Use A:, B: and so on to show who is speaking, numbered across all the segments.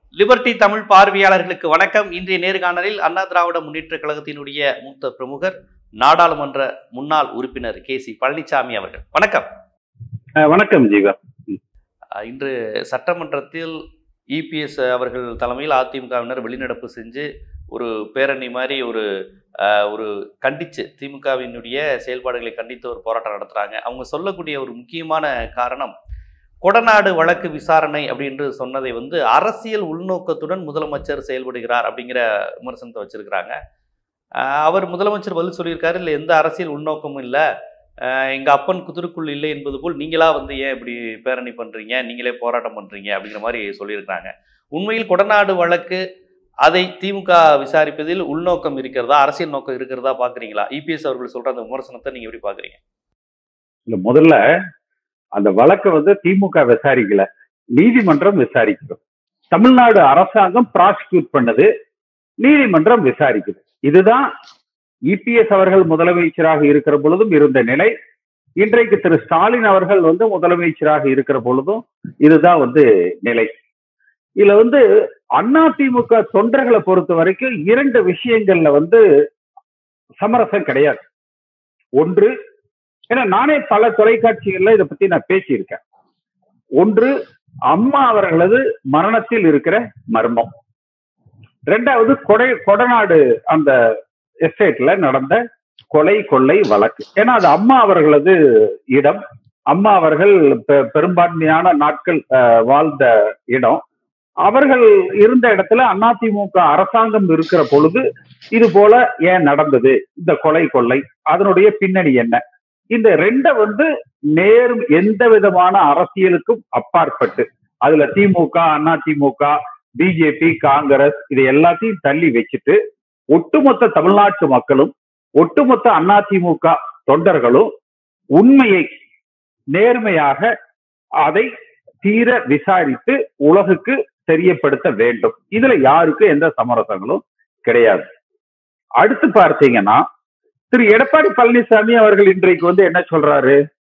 A: Liberty Tamil பார்வையாளர்களுக்கு வணக்கம் இன்றைய நேர்காணலில் அண்ணா திராவிட முன்னேற்ற கழகத்தினுடைய மூத்த பிரமுகர் நாடாளுமன்ற முன்னாள் உறுப்பினர் கே சி பழனிசாமி அவர்கள் வணக்கம்
B: அஹ் வணக்கம் ஜீவா
A: அஹ் இன்று சட்டமன்றத்தில் இபிஎஸ் அவர்கள் தலைமையில் அதிமுகவினர் வெளிநடப்பு செஞ்சு ஒரு பேரணி மாதிரி ஒரு அஹ், ஒரு கண்டிச்சு திமுகவினுடைய செயல்பாடுகளை கண்டித்து ஒரு போராட்டம் நடத்துறாங்க அவங்க சொல்லக்கூடிய ஒரு முக்கியமான காரணம் கொடநாடு வழக்கு விசாரணை அப்படின்னு சொன்னதை வந்து அரசியல் உள்நோக்கத்துடன் முதலமைச்சர் செயல்படுகிறார் அப்படிங்கிற விமர்சனத்தை வச்சிருக்கிறாங்க அஹ், அவர் முதலமைச்சர் பதில் சொல்லியிருக்காரு இல்லை எந்த அரசியல் உள்நோக்கமும் இல்லை எங்கள் அப்பன் குதிருக்குள் இல்லை என்பது போல் நீங்களா வந்து ஏன் இப்படி பேரணி பண்ணுறீங்க நீங்களே போராட்டம் பண்ணுறீங்க அப்படிங்கிற மாதிரி சொல்லியிருக்கிறாங்க உண்மையில் கொடநாடு வழக்கு அதை திமுக விசாரிப்பதில் உள்நோக்கம் இருக்கிறதா அரசியல் நோக்கம் இருக்கிறதா பார்க்குறீங்களா இபிஎஸ் அவர்கள் சொல்கிற அந்த விமர்சனத்தை நீங்கள் எப்படி பார்க்குறீங்க
B: இல்ல முதல்ல அந்த வழக்கை வந்து திமுக விசாரிக்கல நீதிமன்றம் விசாரிக்கிறோம் தமிழ்நாடு அரசாங்கம் ப்ராசிக்யூட் பண்ணது நீதிமன்றம் விசாரிக்குது இதுதான் இபிஎஸ் அவர்கள் முதலமைச்சராக இருக்கிற பொழுதும் இருந்த நிலை இன்றைக்கு திரு ஸ்டாலின் அவர்கள் வந்து முதலமைச்சராக இருக்கிற பொழுதும் இதுதான் வந்து நிலை இதுல வந்து அதிமுக தொண்டர்களை பொறுத்த வரைக்கும் இரண்டு விஷயங்கள்ல வந்து சமரசம் கிடையாது ஒன்று ஏன்னா நானே பல தொலைக்காட்சிகள்ல இதை பத்தி நான் பேசியிருக்கேன் ஒன்று அம்மா அவர்களது மரணத்தில் இருக்கிற மர்மம் ரெண்டாவது கொடை கொடநாடு அந்த எஸ்டேட்ல நடந்த கொலை கொள்ளை வழக்கு ஏன்னா அது அம்மா அவர்களது இடம் அம்மா அவர்கள் பெ- பெரும்பான்மையான நாட்கள் அஹ், வாழ்ந்த இடம் அவர்கள் இருந்த இடத்துல அதிமுக அரசாங்கம் இருக்கிற பொழுது இது போல ஏன் நடந்தது இந்த கொலை கொள்ளை அதனுடைய பின்னணி என்ன இந்த ரெண்டை வந்து நேரும் எந்த விதமான அரசியலுக்கும் அப்பாற்பட்டு அதுல திமுக அண்ணா திமுக பிஜேபி காங்கிரஸ் இதை எல்லாத்தையும் தள்ளி வச்சுட்டு ஒட்டுமொத்த தமிழ்நாட்டு மக்களும் ஒட்டுமொத்த அதிமுக தொண்டர்களும் உண்மையை நேர்மையாக அதை தீர விசாரித்து உலகுக்கு தெரியப்படுத்த வேண்டும் இதுல யாருக்கும் எந்த சமரசங்களும் கிடையாது அடுத்து பார்த்தீங்கன்னா திரு எடப்பாடி பழனிசாமி அவர்கள் இன்றைக்கு வந்து என்ன சொல்றாரு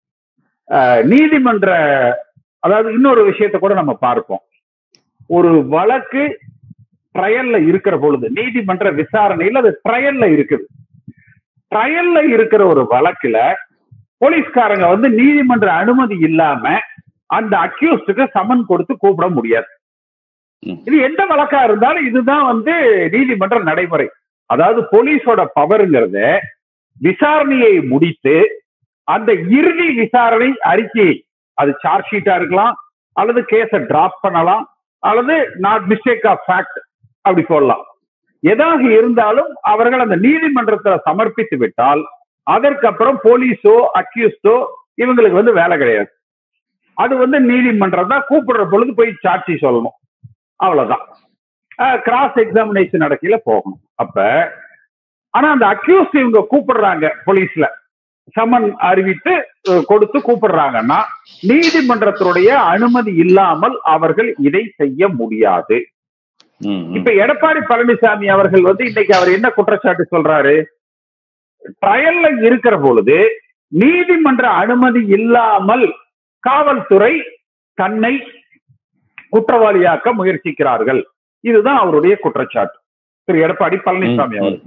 B: அஹ், நீதிமன்ற அதாவது இன்னொரு விஷயத்தை கூட நம்ம பார்ப்போம் ஒரு வழக்கு ட்ரையல்ல இருக்கிற பொழுது நீதிமன்ற விசாரணையில் அது ட்ரையல்ல இருக்குது ட்ரையல்ல இருக்கிற ஒரு வழக்குல போலீஸ்காரங்க வந்து நீதிமன்ற அனுமதி இல்லாம அந்த அக்யூஸ்டுக்கு சமன் கொடுத்து கூப்பிட முடியாது
A: ம்.
B: இது எந்த வழக்கா இருந்தாலும் இதுதான் வந்து நீதிமன்ற நடைமுறை அதாவது போலீஸோட பவருங்கிறத விசாரணையை முடித்து அந்த இறுதி விசாரணை அறிக்கையை அது சார்ஜ் ஷீட்டா இருக்கலாம் அல்லது கேஸை டிராப் பண்ணலாம் அல்லது நாட் மிஸ்டேக் ஆஃப் ஃபேக்ட் அப்படி சொல்லலாம் எதாக இருந்தாலும் அவர்கள் அந்த நீதிமன்றத்துல சமர்ப்பித்து விட்டால் அதற்கப்புறம் போலீஸோ அக்யூஸ்டோ இவங்களுக்கு வந்து வேலை கிடையாது அது வந்து நீதிமன்றம் தான் கூப்பிடுற பொழுது போய் சாட்சி சொல்லணும் அவ்வளவுதான் கிராஸ் எக்ஸாமினேஷன் நடக்கையில போகணும் அப்ப ஆனா அந்த அக்யூஸ்ட் இவங்க கூப்பிடுறாங்க போலீஸ்ல சமன் அறிவித்து அஹ், கொடுத்து கூப்பிடுறாங்கன்னா நீதிமன்றத்தினுடைய அனுமதி இல்லாமல் அவர்கள் இதை செய்ய முடியாது இப்ப எடப்பாடி பழனிசாமி அவர்கள் வந்து இன்னைக்கு அவர் என்ன குற்றச்சாட்டு சொல்றாரு ட்ரையல்ல இருக்கிற பொழுது நீதிமன்ற அனுமதி இல்லாமல் காவல்துறை தன்னை குற்றவாளியாக்க முயற்சிக்கிறார்கள் இதுதான் அவருடைய குற்றச்சாட்டு திரு எடப்பாடி பழனிசாமி அவர்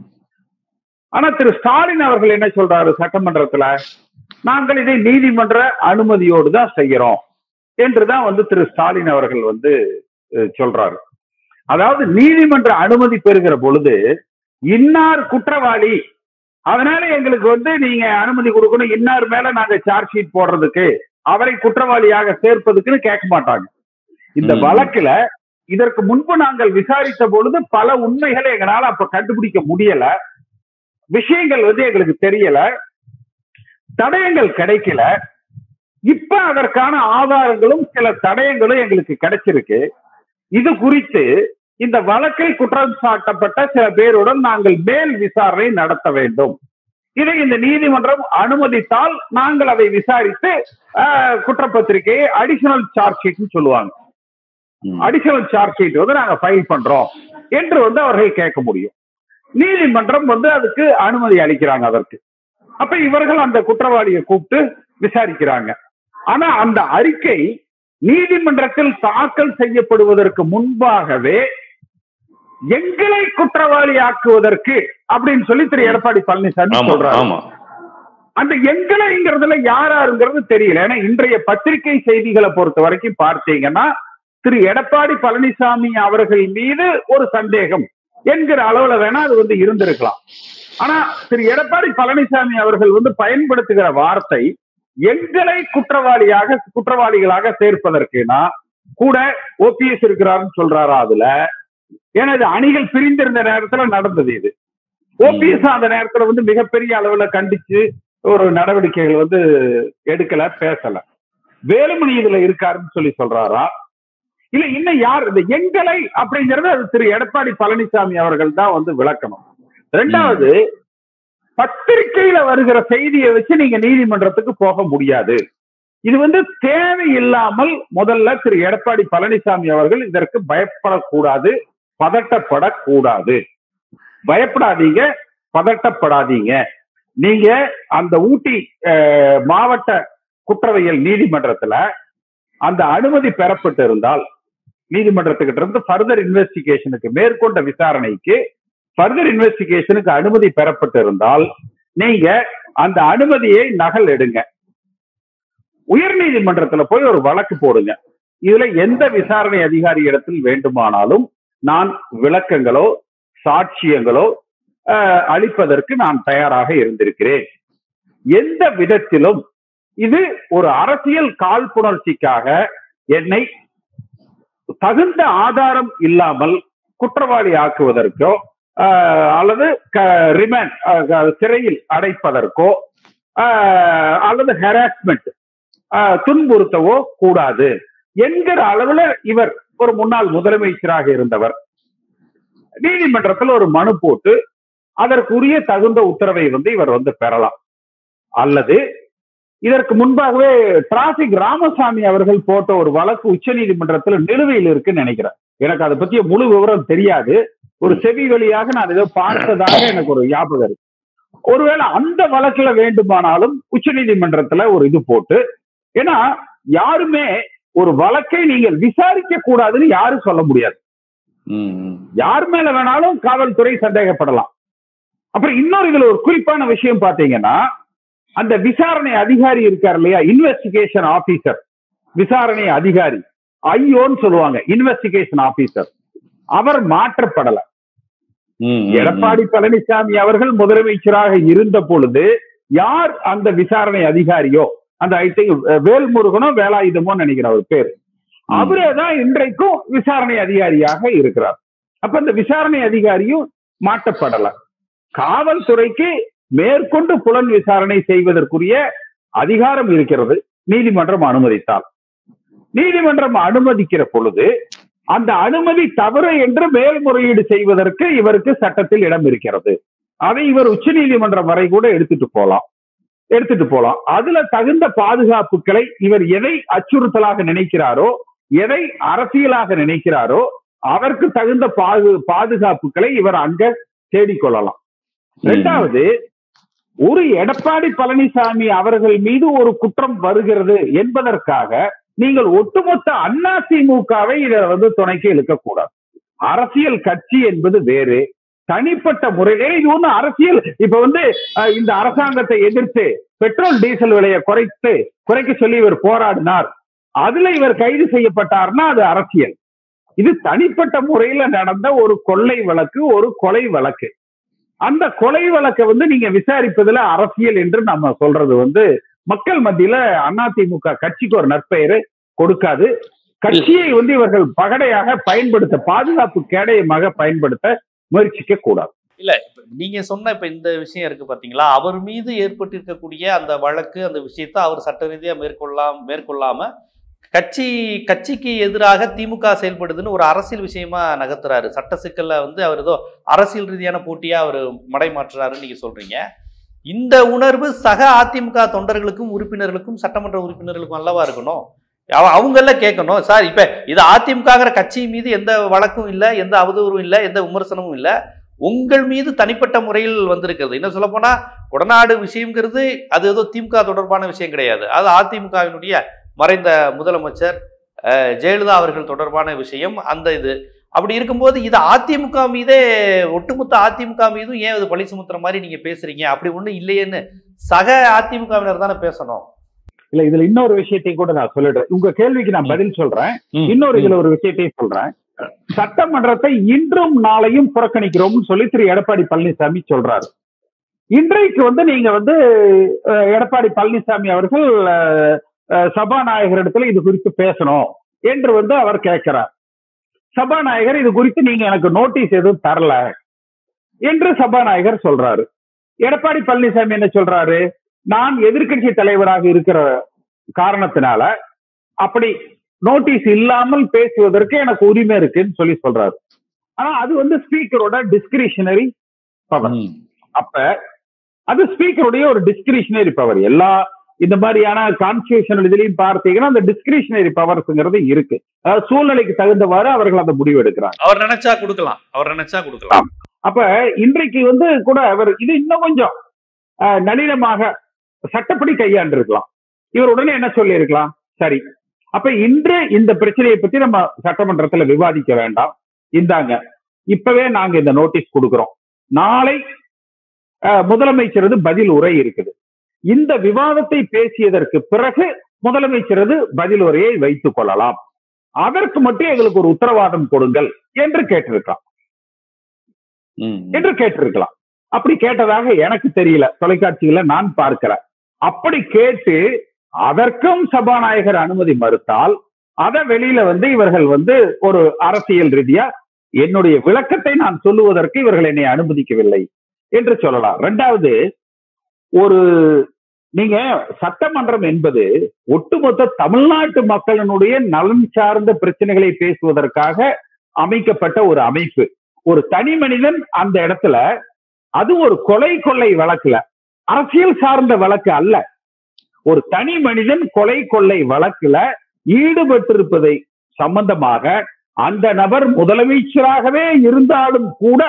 B: ஆனா திரு ஸ்டாலின் அவர்கள் என்ன சொல்றாரு சட்டமன்றத்துல நாங்கள் இதை நீதிமன்ற அனுமதியோடு தான் செய்யறோம் என்றுதான் வந்து திரு ஸ்டாலின் அவர்கள் வந்து அஹ், சொல்றாரு அதாவது நீதிமன்ற அனுமதி பெறுகிற பொழுது இன்னார் குற்றவாளி அதனால எங்களுக்கு வந்து நீங்க அனுமதி கொடுக்கணும் இன்னார் மேல நாங்க சார்ஜ் ஷீட் போடுறதுக்கு அவரை குற்றவாளியாக சேர்ப்பதுக்குன்னு கேட்க மாட்டாங்க இந்த
A: ம்.
B: வழக்குல இதற்கு முன்பு நாங்கள் விசாரித்த பொழுது பல உண்மைகளை எங்களால அப்ப கண்டுபிடிக்க முடியல விஷயங்கள் வந்து எங்களுக்கு தெரியல தடயங்கள் கிடைக்கல இப்ப அதற்கான ஆதாரங்களும் சில தடயங்களும் எங்களுக்கு கிடைச்சிருக்கு இது குறித்து இந்த வழக்கை குற்றம் சாட்டப்பட்ட சில பேருடன் நாங்கள் மேல் விசாரணை நடத்த வேண்டும் இதை இந்த நீதிமன்றம் அனுமதித்தால் நாங்கள் அதை விசாரித்து ஆஹ், குற்றப்பத்திரிகையை அடிஷனல் சார்ஜ் ஷீட்னு சொல்லுவாங்க அடிஷனல் சார்ஜ் ஷீட் வந்து நாங்க ஃபைல் பண்றோம் என்று வந்து அவர்கள் கேட்க முடியும் நீதிமன்றம் வந்து அதுக்கு அனுமதி அளிக்கிறாங்க அதற்கு அப்ப இவர்கள் அந்த குற்றவாளியை கூப்பிட்டு விசாரிக்கிறாங்க ஆனா அந்த அறிக்கை நீதிமன்றத்தில் தாக்கல் செய்யப்படுவதற்கு முன்பாகவே எங்களை குற்றவாளி ஆக்குவதற்கு அப்படின்னு சொல்லி திரு எடப்பாடி பழனிசாமி
A: ஆமா
B: சொல்றாரு
A: ஆமா
B: அந்த எங்களைங்கிறதுல யாராருங்கிறது தெரியல ஏன்னா இன்றைய பத்திரிகை செய்திகளை பொறுத்த வரைக்கும் பார்த்தீங்கன்னா திரு எடப்பாடி பழனிசாமி அவர்கள் மீது ஒரு சந்தேகம் என்கிற அளவுல வேணா அது வந்து இருந்திருக்கலாம் ஆனா திரு எடப்பாடி பழனிசாமி அவர்கள் வந்து பயன்படுத்துகிற வார்த்தை எங்களை குற்றவாளியாக குற்றவாளிகளாக சேர்ப்பதற்குனா கூட ஓபிஎஸ் இருக்கிறாருன்னு சொல்றாரா அதுல ஏன்னா இது அணிகள் பிரிந்திருந்த நேரத்துல நடந்தது இது ஓபிஎஸ் அந்த நேரத்துல வந்து மிகப்பெரிய அளவுல கண்டிச்சு ஒரு நடவடிக்கைகள் வந்து எடுக்கல பேசல வேலுமணி இதுல இருக்காருன்னு சொல்லி சொல்றாரா இல்ல இன்னும் யார் இந்த எங்களை அப்படிங்கறது அது திரு எடப்பாடி பழனிசாமி அவர்கள் தான் வந்து விளக்கணும் ரெண்டாவது பத்திரிகையில வருகிற செய்தியை வச்சு நீங்க நீதிமன்றத்துக்கு போக முடியாது இது வந்து தேவையில்லாமல் முதல்ல திரு எடப்பாடி பழனிசாமி அவர்கள் இதற்கு பயப்படக்கூடாது பதட்டப்படக்கூடாது பயப்படாதீங்க பதட்டப்படாதீங்க நீங்க அந்த ஊட்டி அஹ், மாவட்ட குற்றவியல் நீதிமன்றத்துல அந்த அனுமதி பெறப்பட்டு இருந்தால் நீதிமன்றத்துக்கிட்ட இருந்து ஃபர்தர் இன்வெஸ்டிகேஷனுக்கு மேற்கொண்ட விசாரணைக்கு ஃபர்தர் இன்வெஸ்டிகேஷனுக்கு அனுமதி பெறப்பட்டு இருந்தால் நீங்க அந்த அனுமதியை நகல் எடுங்க உயர் நீதிமன்றத்துல போய் ஒரு வழக்கு போடுங்க இதுல எந்த விசாரணை அதிகாரி இடத்தில் வேண்டுமானாலும் நான் விளக்கங்களோ சாட்சியங்களோ அஹ், அளிப்பதற்கு நான் தயாராக இருந்திருக்கிறேன் எந்த விதத்திலும் இது ஒரு அரசியல் காழ்ப்புணர்ச்சிக்காக என்னை தகுந்த ஆதாரம் இல்லாமல் குற்றவாளி ஆக்குவதற்கோ ஆஹ், அல்லது ரிமாண்ட் சிறையில் அடைப்பதற்கோ ஆஹ், அல்லது ஹெராஸ்மெண்ட் துன்புறுத்தவோ கூடாது என்கிற அளவுல இவர் ஒரு முன்னாள் முதலமைச்சராக இருந்தவர் நீதிமன்றத்தில் ஒரு மனு போட்டு அதற்குரிய தகுந்த உத்தரவை வந்து இவர் வந்து பெறலாம் அல்லது இதற்கு முன்பாகவே டிராபிக் ராமசாமி அவர்கள் போட்ட ஒரு வழக்கு உச்ச நீதிமன்றத்தில் நிலுவையில் இருக்குன்னு நினைக்கிறேன் எனக்கு அதை பத்திய முழு விவரம் தெரியாது ஒரு செவி வழியாக நான் ஏதோ பார்த்ததாக எனக்கு ஒரு ஞாபகம் இருக்கு ஒருவேளை அந்த வழக்குல வேண்டுமானாலும் உச்ச நீதிமன்றத்துல ஒரு இது போட்டு ஏன்னா யாருமே ஒரு வழக்கை நீங்கள் விசாரிக்க கூடாதுன்னு யாரும் சொல்ல முடியாது
A: ம், ம்.
B: யார் மேல வேணாலும் காவல்துறை சந்தேகப்படலாம் அப்புறம் இன்னொரு இதுல ஒரு குறிப்பான விஷயம் பாத்தீங்கன்னா அந்த விசாரணை அதிகாரி இருக்கார் இல்லையா இன்வெஸ்டிகேஷன் ஆபீசர் விசாரணை அதிகாரி ஐயோன்னு சொல்லுவாங்க இன்வெஸ்டிகேஷன் ஆபீசர் அவர் மாற்றப்படல
A: ம், ம், ம்.
B: எடப்பாடி பழனிசாமி அவர்கள் முதலமைச்சராக இருந்த பொழுது யார் அந்த விசாரணை அதிகாரியோ அந்த ஐ திங்க் வேல்முருகனோ வேலாயுதமோ நினைக்கிற அவர் பேர் அவரே தான் இன்றைக்கும் விசாரணை அதிகாரியாக இருக்கிறார் அப்ப இந்த விசாரணை அதிகாரியும் மாற்றப்படல காவல்துறைக்கு மேற்கொண்டு புலன் விசாரணை செய்வதற்குரிய அதிகாரம் இருக்கிறது நீதிமன்றம் அனுமதித்தால் நீதிமன்றம் அனுமதிக்கிற பொழுது அந்த அனுமதி தவறு என்று மேல்முறையீடு செய்வதற்கு இவருக்கு சட்டத்தில் இடம் இருக்கிறது அதை இவர் உச்ச நீதிமன்றம் வரை கூட எடுத்துட்டு போலாம் எடுத்துட்டு போலாம் அதுல தகுந்த பாதுகாப்புகளை இவர் எதை அச்சுறுத்தலாக நினைக்கிறாரோ எதை அரசியலாக நினைக்கிறாரோ அதற்கு தகுந்த பாது பாதுகாப்புகளை இவர் அங்க தேடிக்கொள்ளலாம் இரண்டாவது ஒரு எடப்பாடி பழனிசாமி அவர்கள் மீது ஒரு குற்றம் வருகிறது என்பதற்காக நீங்கள் ஒட்டுமொத்த அதிமுகவை இதை வந்து துணைக்கு இழுக்கக்கூடாது அரசியல் கட்சி என்பது வேறு தனிப்பட்ட முறையிலே இது ஒண்ணு அரசியல் இப்ப வந்து அஹ், இந்த அரசாங்கத்தை எதிர்த்து பெட்ரோல் டீசல் விலையை குறைத்து குறைக்க சொல்லி இவர் போராடினார் அதுல இவர் கைது செய்யப்பட்டார்னா அது அரசியல் இது தனிப்பட்ட முறையில நடந்த ஒரு கொள்ளை வழக்கு ஒரு கொலை வழக்கு அந்த கொலை வழக்கை வந்து நீங்க விசாரிப்பதுல அரசியல் என்று நம்ம சொல்றது வந்து மக்கள் மத்தியில அதிமுக கட்சிக்கு ஒரு நற்பெயரு கொடுக்காது கட்சியை வந்து இவர்கள் பகடையாக பயன்படுத்த பாதுகாப்பு கேடயமாக பயன்படுத்த முயற்சிக்க கூடாது
A: இல்ல இப்ப நீங்க சொன்ன இப்ப இந்த விஷயம் இருக்கு பாத்தீங்களா அவர் மீது ஏற்பட்டிருக்கக்கூடிய அந்த வழக்கு அந்த விஷயத்தை அவர் சட்ட ரீதியா மேற்கொள்ளாம மேற்கொள்ளாம கட்சி கட்சிக்கு எதிராக திமுக செயல்படுதுன்னு ஒரு அரசியல் விஷயமா நகர்த்துறாரு சட்ட சிக்கல்ல வந்து அவர் ஏதோ அரசியல் ரீதியான போட்டியா அவர் மடை மாற்றுறாருன்னு நீங்க சொல்றீங்க இந்த உணர்வு சக அதிமுக தொண்டர்களுக்கும் உறுப்பினர்களுக்கும் சட்டமன்ற உறுப்பினர்களுக்கும் அல்லவா இருக்கணும் அவ- அவங்கள கேட்கணும் சார் இப்ப இது அதிமுகங்கிற கட்சி மீது எந்த வழக்கும் இல்லை எந்த அவதூறும் இல்லை எந்த விமர்சனமும் இல்லை உங்கள் மீது தனிப்பட்ட முறையில் வந்திருக்கிறது இன்னும் சொல்ல போனா கொடநாடு விஷயம்ங்கிறது அது ஏதோ திமுக தொடர்பான விஷயம் கிடையாது அது அதிமுகவினுடைய மறைந்த முதலமைச்சர் அஹ், ஜெயலலிதா அவர்கள் தொடர்பான விஷயம் அந்த இது அப்படி இருக்கும்போது இது அதிமுக மீதே ஒட்டுமொத்த அதிமுக மீதும் ஏன் இது பழி சுமத்துற மாதிரி நீங்க பேசுறீங்க அப்படி ஒண்ணும் இல்லையேன்னு சக அதிமுகவினர் தானே பேசணும்
B: இல்ல இதுல இன்னொரு விஷயத்தையும் கூட நான் சொல்லிடுறேன் உங்க கேள்விக்கு நான் பதில் சொல்றேன் இன்னொரு இதுல ஒரு விஷயத்தையும் சொல்றேன் சட்டமன்றத்தை இன்றும் நாளையும் புறக்கணிக்கிறோம்னு சொல்லி திரு எடப்பாடி பழனிசாமி சொல்றாரு இன்றைக்கு வந்து நீங்க வந்து அஹ், எடப்பாடி பழனிசாமி அவர்கள் அஹ், அஹ், சபாநாயகரிடத்துல இது குறித்து பேசணும் என்று வந்து அவர் கேட்கிறார் சபாநாயகர் இது குறித்து நீங்க எனக்கு நோட்டீஸ் எதுவும் தரல என்று சபாநாயகர் சொல்றாரு எடப்பாடி பழனிசாமி என்ன சொல்றாரு நான் எதிர்க்கட்சி தலைவராக இருக்கிற காரணத்தினால அப்படி நோட்டீஸ் இல்லாமல் பேசுவதற்கு எனக்கு உரிமை இருக்குன்னு சொல்லி சொல்றாரு ஆனா அது வந்து ஸ்பீக்கரோட டிஸ்கிரிஷனரி பவர் அப்ப அது ஸ்பீக்கருடைய ஒரு டிஸ்கிரிஷனரி பவர் எல்லா இந்த மாதிரியான கான்ஸ்டியூஷனல் இதுலயும் பார்த்தீங்கன்னா அந்த டிஸ்கிரிஷனரி பவர்ஸ்ங்கிறது இருக்கு அதாவது சூழ்நிலைக்கு தகுந்தவாறு அவர்கள் அந்த முடிவு எடுக்கிறாங்க
A: அவர் நினைச்சா கொடுக்கலாம் அவர் நினைச்சா கொடுக்கலாம்
B: அப்ப இன்றைக்கு வந்து கூட அவர் இது இன்னும் கொஞ்சம் அஹ், நளினமாக சட்டப்படி கையாண்டிருக்கலாம் இவர் உடனே என்ன சொல்லி இருக்கலாம் சரி அப்ப இன்று இந்த பிரச்சனையை பத்தி நம்ம சட்டமன்றத்துல விவாதிக்க வேண்டாம் இந்தாங்க இப்பவே நாங்க இந்த நோட்டீஸ் கொடுக்கிறோம் நாளை அஹ், முதலமைச்சரது பதில் உரை இருக்குது இந்த விவாதத்தை பேசியதற்கு பிறகு முதலமைச்சரது பதில் உரையை வைத்துக் கொள்ளலாம் அதற்கு மட்டும் எங்களுக்கு ஒரு உத்தரவாதம் கொடுங்கள் என்று கேட்டிருக்கலாம் என்று கேட்டிருக்கலாம் அப்படி கேட்டதாக எனக்கு தெரியல தொலைக்காட்சிகளை நான் பார்க்கிறேன் அப்படி கேட்டு அதற்கும் சபாநாயகர் அனுமதி மறுத்தால் அத வெளியில வந்து இவர்கள் வந்து ஒரு அரசியல் ரீதியா என்னுடைய விளக்கத்தை நான் சொல்லுவதற்கு இவர்கள் என்னை அனுமதிக்கவில்லை என்று சொல்லலாம் ரெண்டாவது ஒரு நீங்க சட்டமன்றம் என்பது ஒட்டுமொத்த தமிழ்நாட்டு மக்களினுடைய நலன் சார்ந்த பிரச்சனைகளை பேசுவதற்காக அமைக்கப்பட்ட ஒரு அமைப்பு ஒரு தனி மனிதன் அந்த இடத்துல அது ஒரு கொலை கொள்ளை வழக்குல அரசியல் சார்ந்த வழக்கு அல்ல ஒரு தனி மனிதன் கொலை கொள்ளை வழக்குல ஈடுபட்டிருப்பதை சம்பந்தமாக அந்த நபர் முதலமைச்சராகவே இருந்தாலும் கூட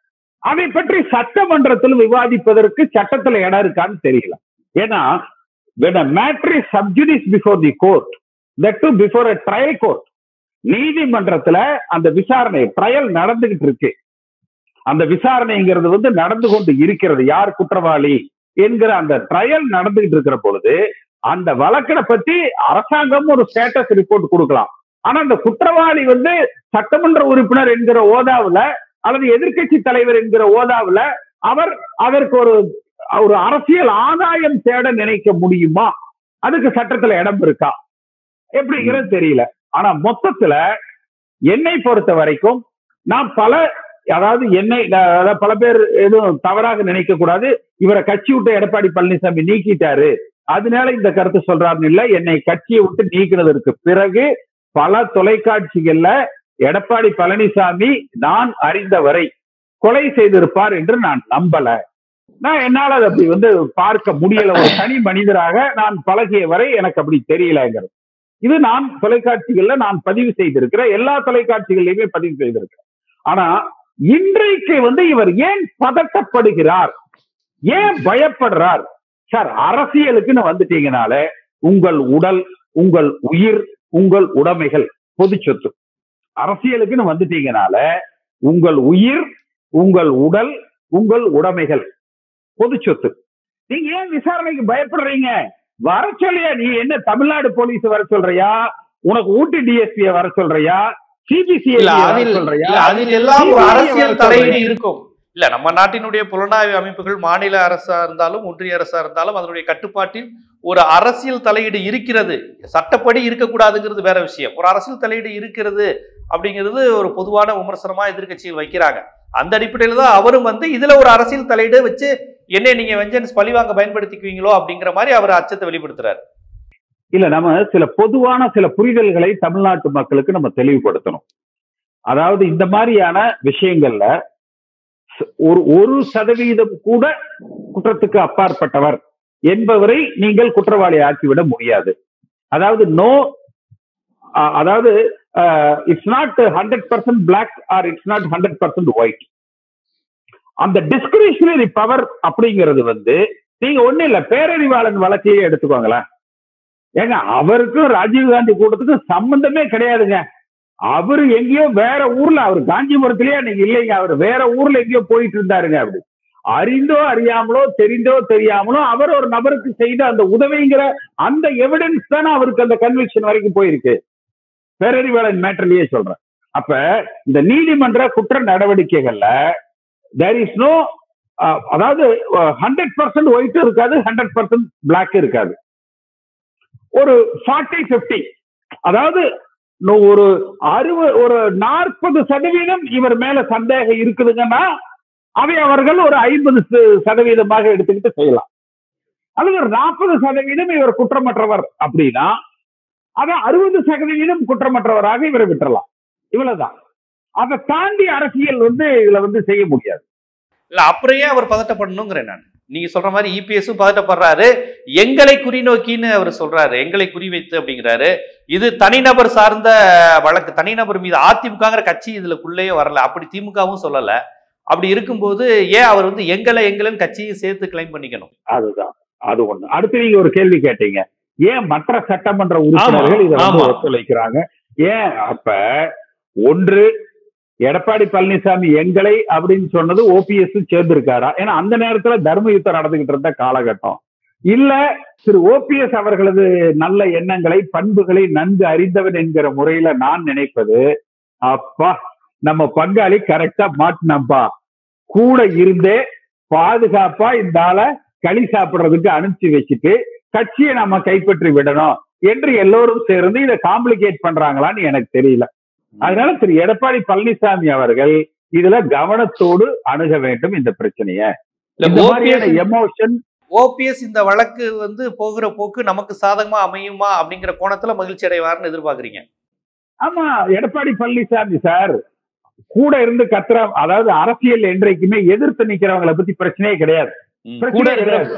B: அதை பற்றி சட்டமன்றத்தில் விவாதிப்பதற்கு சட்டத்துல இடம் இருக்கான்னு தெரியல ஏன்னா when a matter is sub judice before the court that too before a trial court நீதிமன்றத்துல அந்த விசாரணை ட்ரையல் நடந்துகிட்டு இருக்கு அந்த விசாரணைங்கிறது வந்து நடந்து கொண்டு இருக்கிறது யார் குற்றவாளி என்கிற அந்த ட்ரையல் நடந்துகிட்டு இருக்கிற பொழுது அந்த வழக்கை பத்தி அரசாங்கம் ஒரு ஸ்டேட்டஸ் ரிப்போர்ட் கொடுக்கலாம் ஆனா அந்த குற்றவாளி வந்து சட்டமன்ற உறுப்பினர் என்கிற ஓதாவுல அல்லது எதிர்க்கட்சி தலைவர் என்கிற ஓதாவுல அவர் அதற்கு ஒரு ஒரு அரசியல் ஆதாயம் தேட நினைக்க முடியுமா அதுக்கு சட்டத்துல இடம் இருக்கா எப்படிங்கிறது தெரியல ஆனா மொத்தத்துல என்னை பொறுத்த வரைக்கும் நான் பல அதாவது என்னை அதாவது பல பேர் எதுவும் தவறாக நினைக்க கூடாது இவரை கட்சி விட்டு எடப்பாடி பழனிசாமி நீக்கிட்டாரு அதனால இந்த கருத்து சொல்றாருன்னு இல்ல என்னை கட்சியை விட்டு நீக்கினதற்கு பிறகு பல தொலைக்காட்சிகள்ல எடப்பாடி பழனிசாமி நான் அறிந்தவரை கொலை செய்திருப்பார் என்று நான் நம்பல நான் என்னால அதை அப்படி வந்து பார்க்க முடியல ஒரு தனி மனிதராக நான் பழகிய வரை எனக்கு அப்படி தெரியலங்கிறது இது நான் தொலைக்காட்சிகள்ல நான் பதிவு செய்திருக்கிறேன் எல்லா தொலைக்காட்சிகள்லயுமே பதிவு செய்திருக்கிறேன் ஆனா இன்றைக்கு வந்து இவர் ஏன் பதட்டப்படுகிறார் ஏன் பயப்படுறார் சார் அரசியலுக்குன்னு வந்துட்டீங்கனால உங்கள் உடல் உங்கள் உயிர் உங்கள் உடைமைகள் பொது சொத்து அரசியலுக்குன்னு வந்துட்டீங்கனால உங்கள் உயிர் உங்கள் உடல் உங்கள் உடைமைகள் பொது சொத்து நீங்க ஏன் விசாரணைக்கு பயப்படுறீங்க வர சொல்லியா நீ என்ன தமிழ்நாடு போலீஸ் வர சொல்றியா உனக்கு ஊட்டி டிஎஸ்பிய வர சொல்றியா சிபிசிஐ
A: இல்ல
B: வர
A: அதில்
B: சொல்றியா
A: இல்ல அதில் எல்லாம் ஒரு
B: CBI
A: அரசியல்
B: வர
A: தலையீடு
B: சொல்றீங்க.
A: இருக்கும் இல்ல நம்ம நாட்டினுடைய புலனாய்வு அமைப்புகள் மாநில அரசா இருந்தாலும் ஒன்றிய அரசா இருந்தாலும் அதனுடைய கட்டுப்பாட்டில் ஒரு அரசியல் தலையீடு இருக்கிறது சட்டப்படி இருக்கக்கூடாதுங்கிறது வேற விஷயம் ஒரு அரசியல் தலையீடு இருக்கிறது அப்படிங்கிறது ஒரு பொதுவான விமர்சனமா எதிர்க்கட்சிகள் வைக்கிறாங்க அந்த அடிப்படையில தான் அவரும் வந்து இதுல ஒரு அரசியல் தலையீடு வச்சு என்ன நீங்க வெஞ்சன்ஸ் பழிவாங்க பயன்படுத்திக்குவீங்களோ அப்படிங்கிற மாதிரி அவர் அச்சத்தை வெளிப்படுத்துறாரு
B: இல்ல நம்ம சில பொதுவான சில புரிதல்களை தமிழ்நாட்டு மக்களுக்கு நம்ம தெளிவுபடுத்தணும் அதாவது இந்த மாதிரியான விஷயங்கள்ல ச- ஒரு ஒரு சதவீதம் கூட குற்றத்துக்கு அப்பாற்பட்டவர் என்பவரை நீங்கள் குற்றவாளி ஆக்கிவிட முடியாது அதாவது நோ அதாவது it's not hundred percent black or it's not hundred percent white அந்த டிஸ்கிரிஷனரி பவர் அப்படிங்கிறது வந்து நீங்க ஒண்ணு இல்ல பேரறிவாளன் வழக்கையே எடுத்துக்கோங்களேன் ஏங்க அவருக்கும் ராஜீவ்காந்தி கூட்டத்துக்கும் சம்பந்தமே கிடையாதுங்க அவரு எங்கேயோ வேற ஊர்ல அவர் காஞ்சிபுரத்திலேயே அன்னைக்கு இல்லைங்க அவர் வேற ஊர்ல எங்கேயோ போயிட்டு இருந்தாருங்க அப்படி அறிந்தோ அறியாமலோ தெரிந்தோ தெரியாமலோ அவர் ஒரு நபருக்கு செய்த அந்த உதவிங்கிற அந்த எவிடன்ஸ் தானே அவருக்கு அந்த கன்விக்ஷன் வரைக்கும் போயிருக்கு பேரறிவாளன் மேட்டர்லயே சொல்றேன் அப்ப இந்த நீதிமன்ற குற்ற நடவடிக்கைகள்ல தேர் இஸ் நோ அதாவது ஹண்ட்ரட் பர்சன்ட் ஒயிட் இருக்காது ஹண்ட்ரட் பர்சன்ட் பிளாக் இருக்காது ஒரு ஃபார்ட்டி பிப்டி அதாவது நூ- ஒரு அறுபது ஒரு நாற்பது சதவீதம் இவர் மேல சந்தேகம் இருக்குதுங்கன்னா அதை அவர்கள் ஒரு ஐம்பது சதவீதமாக எடுத்துக்கிட்டு செய்யலாம் அல்லது ஒரு நாற்பது சதவீதம் இவர் குற்றமற்றவர் அப்படின்னா அதை அறுபது சதவீதம் குற்றமற்றவராக இவரை விட்டுறலாம் இவ்வளவுதான் அதை தாண்டி அரசியல் வந்து இதுல வந்து செய்ய முடியாது
A: இல்ல அப்புறம் ஏன் அவர் பதட்டப்படணுங்கிறேன் நான் நீங்க சொல்ற மாதிரி இபிஎஸும் பதட்டப்படுறாரு எங்களை குறிநோக்கின்னு அவர் சொல்றாரு எங்களை குறிவைத்து அப்படிங்கிறாரு இது தனிநபர் சார்ந்த வழக்கு தனிநபர் மீது அதிமுகங்கிற கட்சி இதுலக்குள்ளேயே வரல அப்படி திமுகவும் சொல்லல அப்படி இருக்கும்போது ஏன் அவர் வந்து எங்களை எங்களைன்னு கட்சியும் சேர்த்து கிளைம் பண்ணிக்கணும்
B: அதுதான் அது ஒண்ணு அடுத்து நீங்க ஒரு கேள்வி கேட்டீங்க ஏன் மற்ற சட்டமன்ற உறுப்பினர்கள் இதை வந்து
A: ஆமா.
B: ஒத்துழைக்கிறாங்க ஏன் அப்ப ஒன்று எடப்பாடி பழனிசாமி எங்களை அப்படின்னு சொன்னது ஓபிஎஸ் சேர்ந்திருக்காரா ஏன்னா அந்த நேரத்துல தர்ம யுத்தம் நடந்துகிட்டு இருந்த காலகட்டம் இல்ல திரு ஓபிஎஸ் அவர்களது நல்ல எண்ணங்களை பண்புகளை நன்கு அறிந்தவன் என்கிற முறையில நான் நினைப்பது அப்பா நம்ம பங்காளி கரெக்டா மாட்டினப்பா கூட இருந்தே பாதுகாப்பா இந்த ஆளை களி சாப்பிடுறதுக்கு அனுப்பிச்சு வச்சுட்டு கட்சியை நம்ம கைப்பற்றி விடணும் என்று எல்லோரும் சேர்ந்து இதை காம்ப்ளிகேட் பண்றாங்களான்னு எனக்கு தெரியல அதனால திரு எடப்பாடி பழனிசாமி அவர்கள் இதுல கவனத்தோடு அணுக வேண்டும் இந்த பிரச்சனைய
A: இல்ல
B: இந்த மாதிரியான எமோஷன்
A: ஓபிஎஸ் இந்த வழக்கு வந்து போகிற போக்கு நமக்கு சாதகமா அமையுமா அப்படிங்கிற கோணத்துல மகிழ்ச்சி அடைவார்னு எதிர்பார்க்கறீங்க
B: ஆமா எடப்பாடி பழனிசாமி சார் கூட இருந்து கத்துற அதாவது அரசியல் என்றைக்குமே எதிர்த்து நிக்கிறவங்கள பத்தி பிரச்சனையே கிடையாது
A: ம்,
B: பிரச்சனை
A: கூட
B: கிடையாது.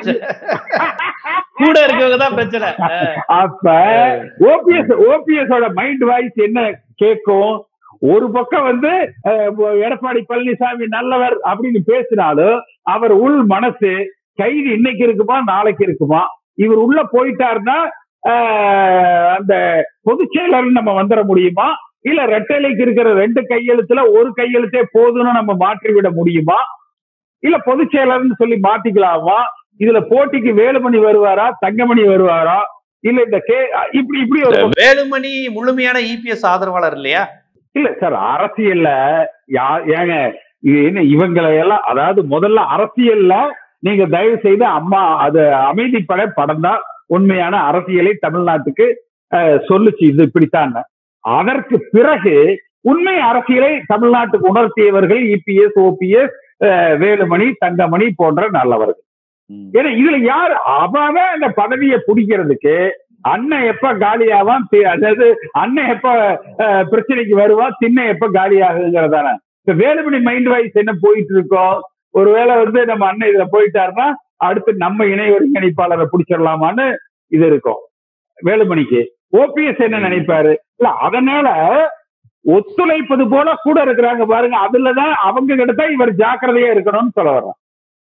A: கூட இருக்கவங்க தான் பிரச்சனை
B: அப்ப ஓபிஎஸ் ஓபிஎஸ் ஓட மைண்ட் வாய்ஸ் என்ன கேட்கும் ஒரு பக்கம் வந்து அஹ், எடப்பாடி பழனிசாமி நல்லவர் அப்படின்னு பேசினாலும் அவர் உள் மனசு கைது இன்னைக்கு இருக்குமா நாளைக்கு இருக்குமா இவர் உள்ள போயிட்டாருன்னா அஹ், அந்த பொதுச் செயலர் நம்ம வந்துட முடியுமா இல்ல ரெட்டலைக்கு இருக்கிற ரெண்டு கையெழுத்துல ஒரு கையெழுத்தே போதும்னு நம்ம மாற்றி விட முடியுமா இல்ல பொதுச் செயலர்னு சொல்லி மாத்திக்கலாமா இதுல போட்டிக்கு வேலுமணி வருவாரா தங்கமணி வருவாரா இல்ல இந்த கே இப்படி இப்படி ஒரு
A: வேலுமணி முழுமையான இபிஎஸ் ஆதரவாளர் இல்லையா
B: இல்ல சார் அரசியல்ல யா ஏங்க இது என்ன இவங்களை எல்லாம் அதாவது முதல்ல அரசியல்ல நீங்க தயவு செய்து அம்மா அது அமைதிப்பட படம் தான் உண்மையான அரசியலை தமிழ்நாட்டுக்கு அஹ், சொல்லுச்சு இது இப்படித்தான் அதற்கு பிறகு உண்மை அரசியலை தமிழ்நாட்டுக்கு உணர்த்தியவர்கள் இபிஎஸ் ஓபிஎஸ் வேலுமணி தங்கமணி போன்ற நல்லவர்கள் ஏன்னா இதுல யார் அவன் அந்த பதவியை பிடிக்கிறதுக்கு அண்ணன் எப்ப காலியாவான் தி- அதாவது அண்ணன் எப்ப அஹ், பிரச்சனைக்கு வருவான் திண்ணை எப்ப காலியாகுங்கிறதான இப்ப வேலுமணி மைண்ட் வைஸ் என்ன போயிட்டு இருக்கோம் ஒருவேளை வந்து நம்ம அண்ணன் இதுல போயிட்டாருன்னா அடுத்து நம்ம இணை ஒருங்கிணைப்பாளரை பிடிச்சிடலாமான்னு இது இருக்கும் வேலுமணிக்கு ஓபிஎஸ் என்ன நினைப்பாரு இல்ல அதனால ஒத்துழைப்பது போல கூட இருக்கிறாங்க பாருங்க அதுலதான் அவங்க கிட்ட தான் இவர் ஜாக்கிரதையா இருக்கணும்னு சொல்ல வர்றேன்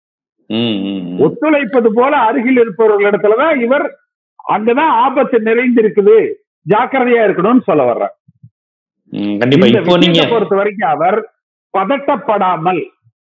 B: ஒத்துழைப்பது போல அருகில் இருப்பவர்களிடத்துலதான் இவர் அங்கதான் ஆபத்து நிறைந்திருக்குது ஜாக்கிரதையா இருக்கணும்னு சொல்ல வர்றேன்
A: கண்டிப்பா
B: இந்த
A: இப்போ நீங்க
B: விஷயத்தை பொறுத்த வரைக்கும் அவர் பதட்டப்படாமல்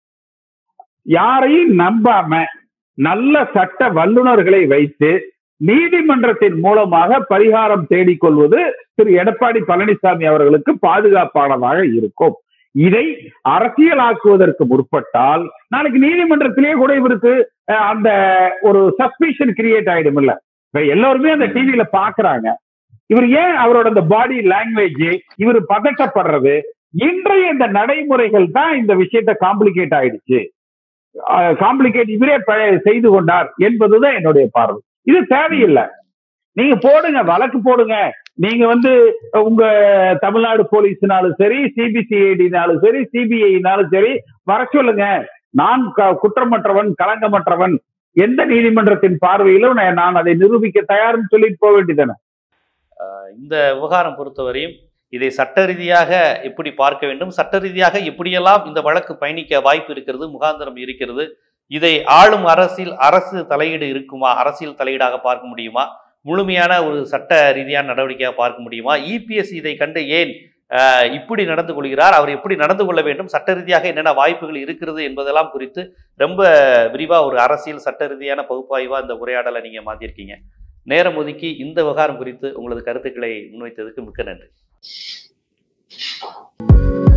B: யாரையும் நம்பாம நல்ல சட்ட வல்லுநர்களை வைத்து நீதிமன்றத்தின் மூலமாக பரிகாரம் தேடிக்கொள்வது திரு எடப்பாடி பழனிசாமி அவர்களுக்கு பாதுகாப்பானதாக இருக்கும் இதை அரசியலாக்குவதற்கு முற்பட்டால் நாளைக்கு நீதிமன்றத்திலேயே கூட இவருக்கு அஹ், அந்த ஒரு சஸ்பிஷன் கிரியேட் ஆயிடும் இல்ல இப்ப எல்லாருமே அந்த டிவியில பாக்குறாங்க இவர் ஏன் அவரோட அந்த பாடி லாங்குவேஜ் இவர் பதட்டப்படுறது இன்றைய இந்த நடைமுறைகள் தான் இந்த விஷயத்தை காம்ப்ளிகேட் ஆயிடுச்சு காம்ப்ளிகேட் இவரே ப- செய்து கொண்டார் என்பதுதான் என்னுடைய பார்வை இது தேவையில்லை நீங்க போடுங்க வழக்கு போடுங்க நீங்க வந்து உங்க தமிழ்நாடு போலீஸ்னாலும் சரி சிபிசிஐடினாலும் சரி சிபிஐனாலும் சரி வர சொல்லுங்க நான் க- குற்றமற்றவன் களங்கமற்றவன் எந்த நீதிமன்றத்தின் பார்வையிலும் நான் நான் அதை நிரூபிக்க தயார்னு சொல்லிட்டு போக வேண்டியதானே
A: இந்த விவகாரம் பொறுத்தவரையும் இதை சட்ட ரீதியாக எப்படி பார்க்க வேண்டும் சட்ட ரீதியாக எப்படியெல்லாம் இந்த வழக்கு பயணிக்க வாய்ப்பு இருக்கிறது முகாந்திரம் இருக்கிறது இதை ஆளும் அரசில் அரசு தலையீடு இருக்குமா அரசியல் தலையீடாக பார்க்க முடியுமா முழுமையான ஒரு சட்ட ரீதியான நடவடிக்கையாக பார்க்க முடியுமா இபிஎஸ் இதை கண்டு ஏன் ஆஹ், இப்படி நடந்து கொள்கிறார் அவர் எப்படி நடந்து கொள்ள வேண்டும் சட்ட ரீதியாக என்னென்ன வாய்ப்புகள் இருக்கிறது என்பதெல்லாம் குறித்து ரொம்ப விரிவாக ஒரு அரசியல் சட்ட ரீதியான பகுப்பாய்வாக இந்த உரையாடலை நீங்கள் மாற்றிருக்கீங்க நேரம் ஒதுக்கி இந்த விவகாரம் குறித்து உங்களது கருத்துக்களை முன்வைத்ததுக்கு மிக்க நன்றி